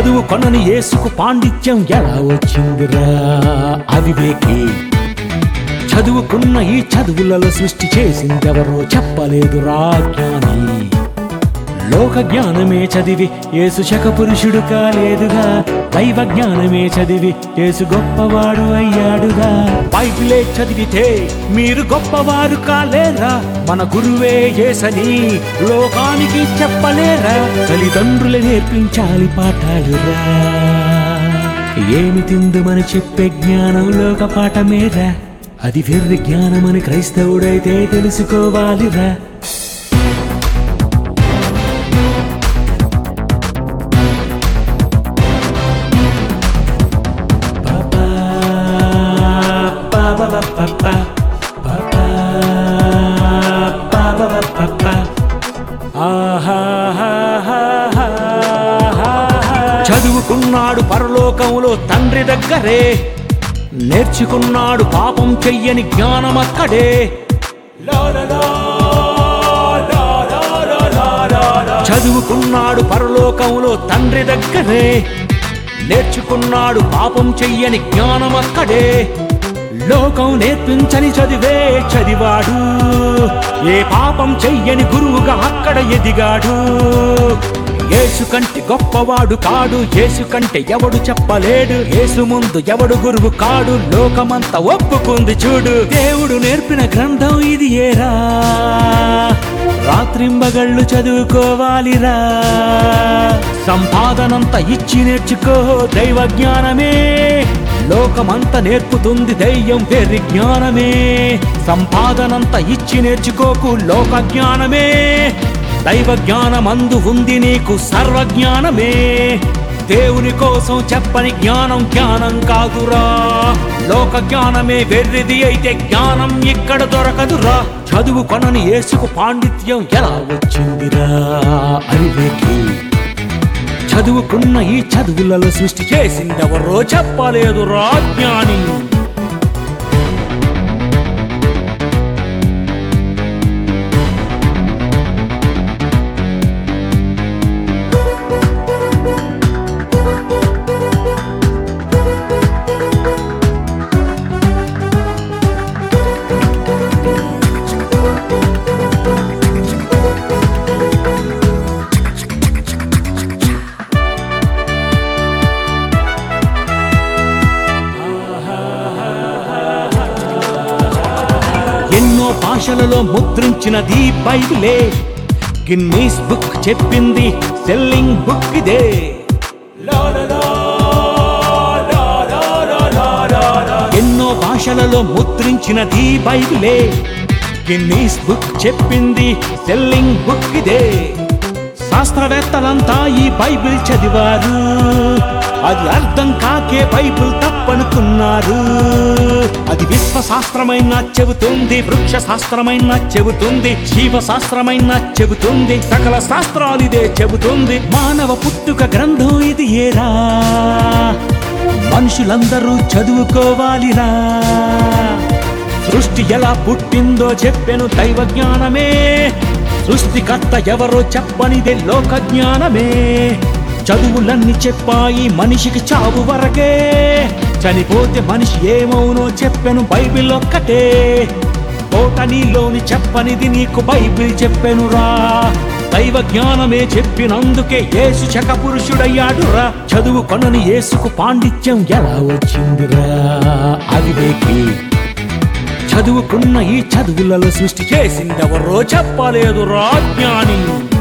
చదువు కొనని యేసుకు పాండిత్యం ఎలా వచ్చిందిరా అవివేకి చదువుకున్న ఈ చదువులలో సృష్టి చేసిందెవరో చెప్పలేదురా జ్ఞాని లోక జ్ఞానమే చదివి యేసు శక పురుషుడు కాలేదుగా దైవ జ్ఞానమే చదివి యేసు గొప్పవాడు అయ్యాడుగా బైబిలే చదివితే మీరు గొప్పవారు కాలేరా మన గురువే యేసని లోకానికి చెప్పలేరా తల్లిదండ్రులు నేర్పించాలి పాఠాలురా ఏమి తిందుమని చెప్పే జ్ఞానం లోక పాఠమేరా అది వెర్రి జ్ఞానమని క్రైస్తవుడైతే తెలుసుకోవాలిరా చదువుకున్నాడు పరలోకంలో తండ్రి దగ్గరే నేర్చుకున్నాడు పాపం చెయ్యని జ్ఞానం అక్కడే చదువుకున్నాడు పరలోకంలో తండ్రి దగ్గరే నేర్చుకున్నాడు పాపం చెయ్యని జ్ఞానం అక్కడే లోకం నేర్పించని చదివే చదివాడు ఏ పాపం చెయ్యని గురువుగా అక్కడ ఎదిగాడు యేసు కంటే గొప్పవాడు కాడు యేసు కంటే ఎవడు చెప్పలేడు యేసు ముందు ఎవడు గురువు కాడు లోకమంతా ఒప్పుకుంది చూడు దేవుడు నేర్పిన గ్రంథం ఇది ఏరా రాత్రింబగళ్ళు చదువుకోవాలిరా సంపాదనంతా ఇచ్చి నేర్చుకో దైవ జ్ఞానమే లోకమంతా నేర్పుతుంది దయ్యం వెర్రి జ్ఞానమే సంపాదనంతా ఇచ్చి నేర్చుకోకు లోక జ్ఞానమే దైవ జ్ఞానమందు ఉంది నీకు సర్వజ్ఞానమే దేవుని కోసం చెప్పని జ్ఞానం జ్ఞానం కాదురా లోక జ్ఞానమే వెర్రిది అయితే జ్ఞానం ఇక్కడ దొరకదురా చదువు కొనని యేసుకు పాండిత్యం ఎలా వచ్చిందిరా అవివేకి చదువుకున్న ఈ చదువులలో సృష్టి చేసిందెవరో చెప్పలేదురా జ్ఞాని ఎన్నో భాషలలో ముద్రించినది బైబిలే గిన్నీస్ బుక్ చెప్పింది సెల్లింగ్ బుక్ ఇదే ఎన్నో భాషలలో ముద్రించినది బైబిలే గిన్నీస్ బుక్ చెప్పింది సెల్లింగ్ బుక్ ఇదే శాస్త్రవేత్తలంతా ఈ బైబిల్ చదివారు అది అర్థం కాకే బైబిల్ తప్పనుకున్నారు అది విశ్వశాస్త్రమైన చెబుతుంది వృక్ష శాస్త్రమైన చెబుతుంది జీవ శాస్త్రమైన చెబుతుంది సకల శాస్త్రాలు ఇదే చెబుతుంది మానవ పుట్టుక గ్రంథం ఇది ఏరా మనుషులందరూ చదువుకోవాలిరా సృష్టి ఎలా పుట్టిందో చెప్పెను దైవ జ్ఞానమే సృష్టికర్త ఎవరో చెప్పనిదే లోక జ్ఞానమే చదువులన్నీ చెప్పాయి మనిషికి చావు వరకే చనిపోతే మనిషి ఏమవునో చెప్పెను బైబిల్ ఒక్కటే కోటనీలోని చెప్పనిది నీకు బైబిల్ చెప్పెనురా దైవ జ్ఞానమే చెప్పినందుకే యేసు చక పురుషుడయ్యాడురా చదువు కొనని యేసుకు పాండిత్యం ఎలా వచ్చిందిరా అవివేకి చదువుకున్న ఈ చదువులలో సృష్టి చేసిందెవరో చెప్పలేదు రా జ్ఞాని